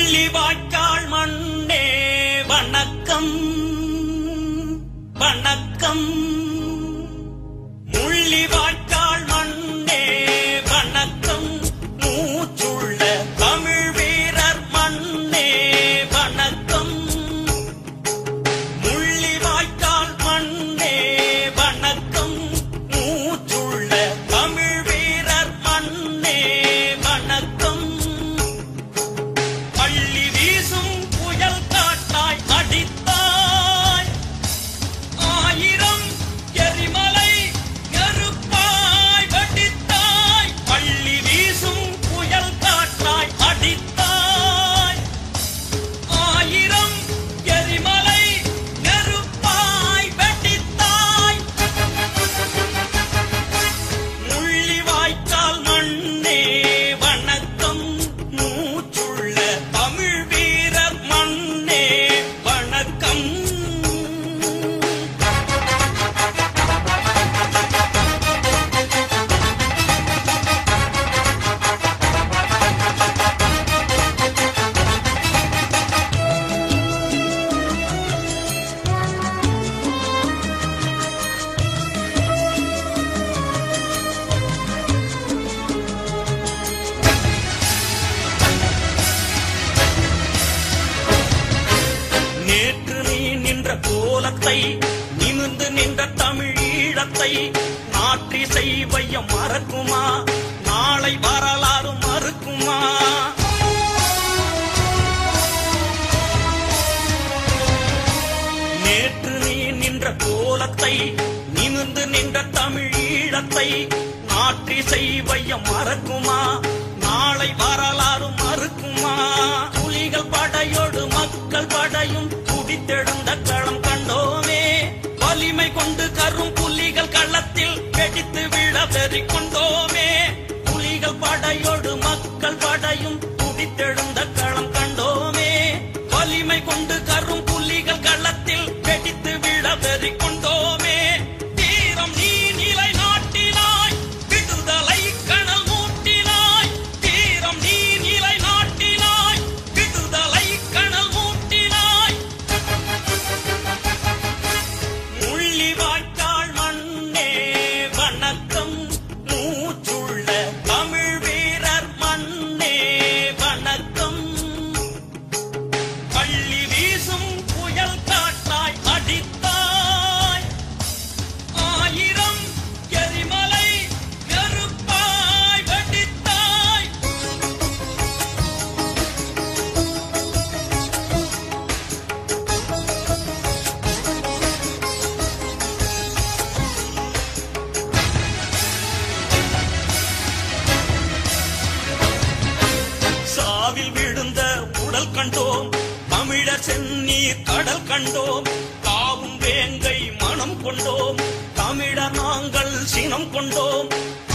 முள்ளிவாய்க்கால் மண்ணே வணக்கம் வணக்கம் முள்ளிவாய்க்கால் மண்ணே வணக்கம் மூச்சுள்ள தமிழ் வீரர் மண்ணே வணக்கம் முள்ளிவாய்க்கால் மண்ணே வணக்கம் மூச்சுள்ள தமிழ் வீரர் மண்ணே வணக்கம் பள்ளி வீசும் புயல் காட்டாய் அடித்தாய் ஆயிரம் எரிமலை நெருப்பாய் வடித்தாய் பள்ளி வீசும் புயல் காட்டாய் அடித்தாய் ஆயிரம் எரிமலை நெருப்பாய் வெடித்தாய் முள்ளிவாய்க்கால் மண்ணே வணக்கம் மூச்சுள்ள தமிழ் வீரர் மண்ணே வணக்கம் நேற்று நீ நின்ற கோலத்தை நிமிர்ந்து நின்ற தமிழ் ஈழத்தை நாற்றிசை வையம் மறக்குமா நாளை வரலாறு மறுக்குமா நேற்று நீ நின்ற கோலத்தை நிமிர்ந்து நின்ற தமிழ் ஈழத்தை நாற்றிசை வையம் மறக்குமா நாளை வரலாறு மறுக்குமா புலிகள் படையோடு மக்கள் படையும் குடித்தெழுந்த களம் கண்டோமே வலிமை கொண்டு கரும் புலிகள் களத்தில் வெடித்து விழ வெறி கொண்டோமே புலிகள் படையோடு மக்கள் படையும் குடித்தெழுந்த களம் கண்டோமே வலிமை கொண்டு கரும் புலிகள் களத்தில் வெடித்து விழ வெறி கொண்டோமே தீரம் நீ நிலை நாட்டினாய் விடுதலை கணல் மூட்டினாய் தீரம் நீ நிலை நாட்டினாய் விடுதலை கணல் மூட்டினாய் முள்ளிவாய்க்கால் மண்ணே வணக்கம் மூச்சுள்ள தமிழ் வீரர் மண்ணே வணக்கம் பள்ளி வீசும் புயல் காட்டாய் அடித்தாய் ஆயிரம் எரிமலை நெருப்பாய் வெடித்தாய் சாவில் விழுந்த உடல் கண்டோம் தமிழர் செந்நீர் கடல் கண்டோம் காவும் வேங்கை மனம் கொண்டோம் தமிழர் நாங்கள் சினம் கொண்டோம்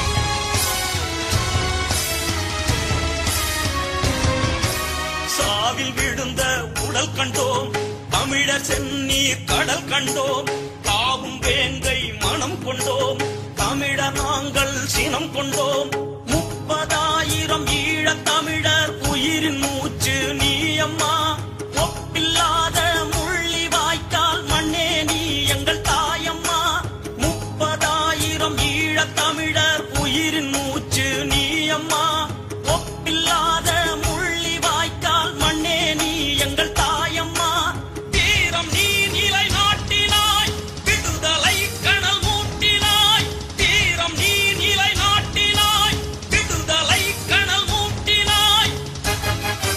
சாவில் விழுந்த உடல் கண்டோம் தமிழர் செந்நீர் கடல் கண்டோம் காவும் வேங்கை மனம் கொண்டோம் தமிழர் நாங்கள் சினம் கொண்டோம் முப்பதாயிரம் ஈழத் தமிழர் உயிரின் மூச்சு நீ அம்மா ஒப்பில்லாத முள்ளி வாய்க்கால் மண்ணே நீ எங்கள் தாயம்மா முப்பதாயிரம் ஈழத் தமிழர் உயிரின் மூச்சு நீ அம்மா ஒப்பில்லாத முள்ளி வாய்க்கால் மண்ணே நீ எங்கள் தாயம்மா தீரம் நீ நிலை நாட்டினாய் விடுதலை கணல் மூட்டினாய் தீரம் நீ நிலை நாட்டினாய் விடுதலை கணல் மூட்டினாய்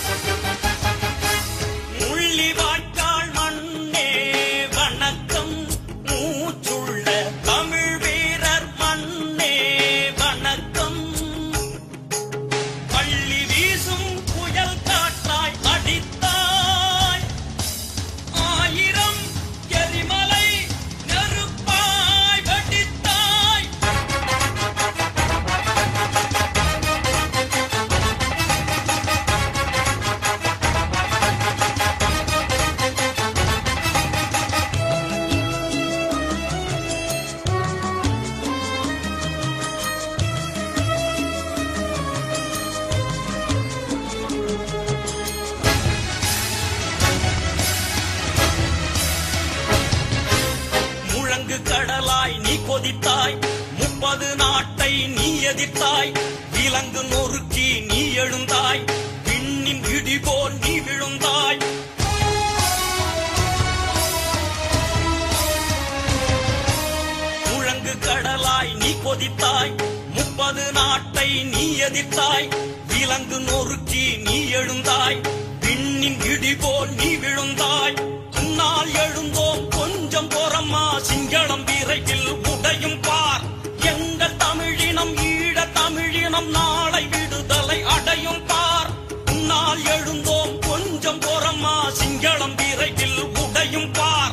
கொதித்தாய் முப்பது நாட்டை நீ எதிர்த்தாய் விலங்கு நொறுக்கி நீ எழுந்தாய் விண்ணின் இடி போல் நீ விழுந்தாய் முழங்கு கடலாய் நீ கொதித்தாய் முப்பது நாட்டை நீ எதிர்த்தாய் விலங்கு நொறுக்கி நீ எழுந்தாய் விண்ணின் இடி போல் நீ விழுந்தாய் உன்னால் எழுந்தோம் கொஞ்சம் போறம்மா சிங்களம் விரைவில் உடையும் பார் எங்கள் தமிழினம் ஈழ தமிழினம் நாளை விடுதலை அடையும் பார் உன்னால் எழுந்தோம் கொஞ்சம் போறம்மா சிங்களம் விரைவில் உடையும் பார்